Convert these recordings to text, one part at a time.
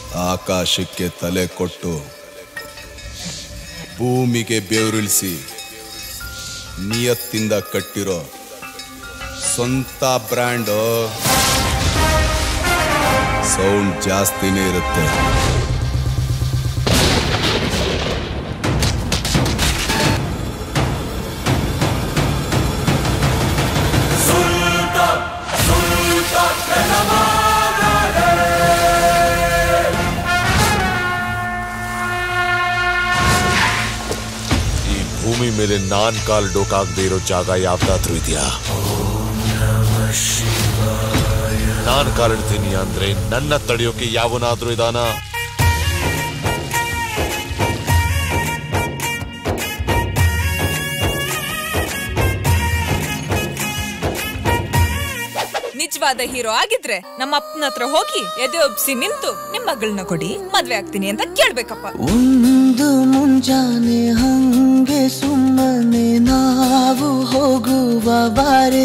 ಆಕಾಶಕ್ಕೆ ತಲೆ ಕೊಟ್ಟು ಭೂಮಿಗೆ ಬೆವರಿಳಿಸಿ ನಿಯತ್ತಿಂದ ಕಟ್ಟಿರೋ ಸ್ವಂತ ಬ್ರ್ಯಾಂಡು ಸೌಂಡ್ ಜಾಸ್ತಿನೇ ಇರುತ್ತೆ ಈ ಭೂಮಿ ಮೇಲೆ ನಾನ್ ಕಾಲ್ ಡೋಕಾಗದೆ ಇರೋ ಜಾಗ ಯಾವ್ದಾದ್ರೂ ಇದೆಯಾ ನಾನ್ ಕಾಲಿಡ್ತೀನಿ ಅಂದ್ರೆ ನನ್ನ ತಡೆಯೋಕೆ ಯಾವನಾದ್ರೂ ಇದಾನ ನಿಜವಾದ ಹೀರೋ ಆಗಿದ್ರೆ ನಮ್ಮ ಅಪ್ಪನ ಹತ್ರ ಹೋಗಿ ಎದೆ ಒಪ್ಸಿ ನಿಂತು ನಿಮ್ ಮಗಳನ್ನ ಕೊಡಿ ಮದ್ವೆ ಆಗ್ತೀನಿ ಅಂತ ಕೇಳ್ಬೇಕಪ್ಪ ಒಂದು ಮುಂಜಾನೆ ಹಂಗೆ ಸುಮ್ಮನೆ ನಾವು ಹೋಗುವ ಬಾರೆ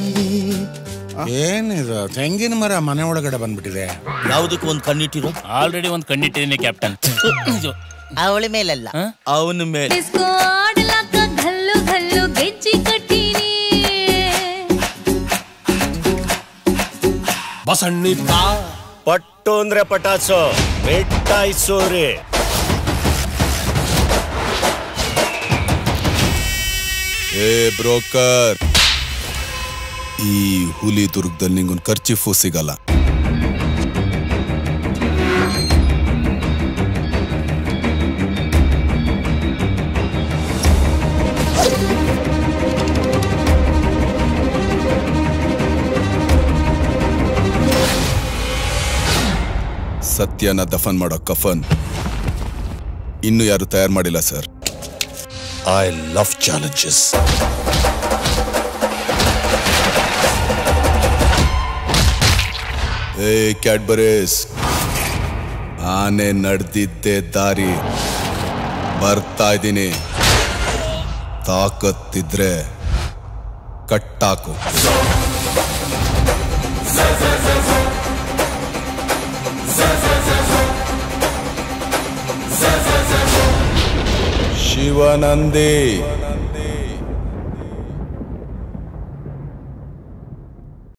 ಏನಿದು ತೆಂಗಿನ ಮರ ಮನೆ ಒಳಗಡೆ ಬಂದ್ಬಿಟ್ಟಿದೆ ಯಾವುದಕ್ಕೂ ಒಂದು ಕಣ್ಣಿಟ್ಟಿರು ಆಲ್ರೆಡಿ ಒಂದು ಕಣ್ಣಿಟ್ಟಿದ್ದೀನಿ ಕ್ಯಾಪ್ಟನ್ ಅವಳ ಮೇಲಲ್ಲ ಅವನ ಮೇಲೆ ಡಿಸ್ಕೋ ಆಡ್ಲಾಕ ಘಲ್ಲು ಘಲ್ಲು ಗೆಜ್ಜಿ ಕಟ್ಟೀನಿ ಬಸಣ್ಣಿದ್ದ ಪಟ್ಟು ಅಂದ್ರೆ ಪಟಾಸು ಮಿಠಾಯಿಸೋರಿ ಏ ಬ್ರೋಕರ್ ಈ ಹುಲಿ ದುರ್ಗದಲ್ಲಿ ನಿಂಗೊಂದು ಖರ್ಚಿಫು ಸಿಗಲ್ಲ ಸತ್ಯನ ದಫನ್ ಮಾಡೋ ಕಫನ್ ಇನ್ನು ಯಾರು ತಯಾರು ಮಾಡಿಲ್ಲ ಸರ್ ಐ ಲವ್ ಚಾಲೆಂಜಸ್ ಏ ಕ್ಯಾಡ್ಬರೀಸ್ ಆನೆ ನಡೆದಿದ್ದೆ ದಾರಿ ಬರ್ತಾ ಇದ್ದೀನಿ ತಾಕತ್ತಿದ್ರೆ ಕಟ್ಟಾಕು ಶಿವನಂದಿ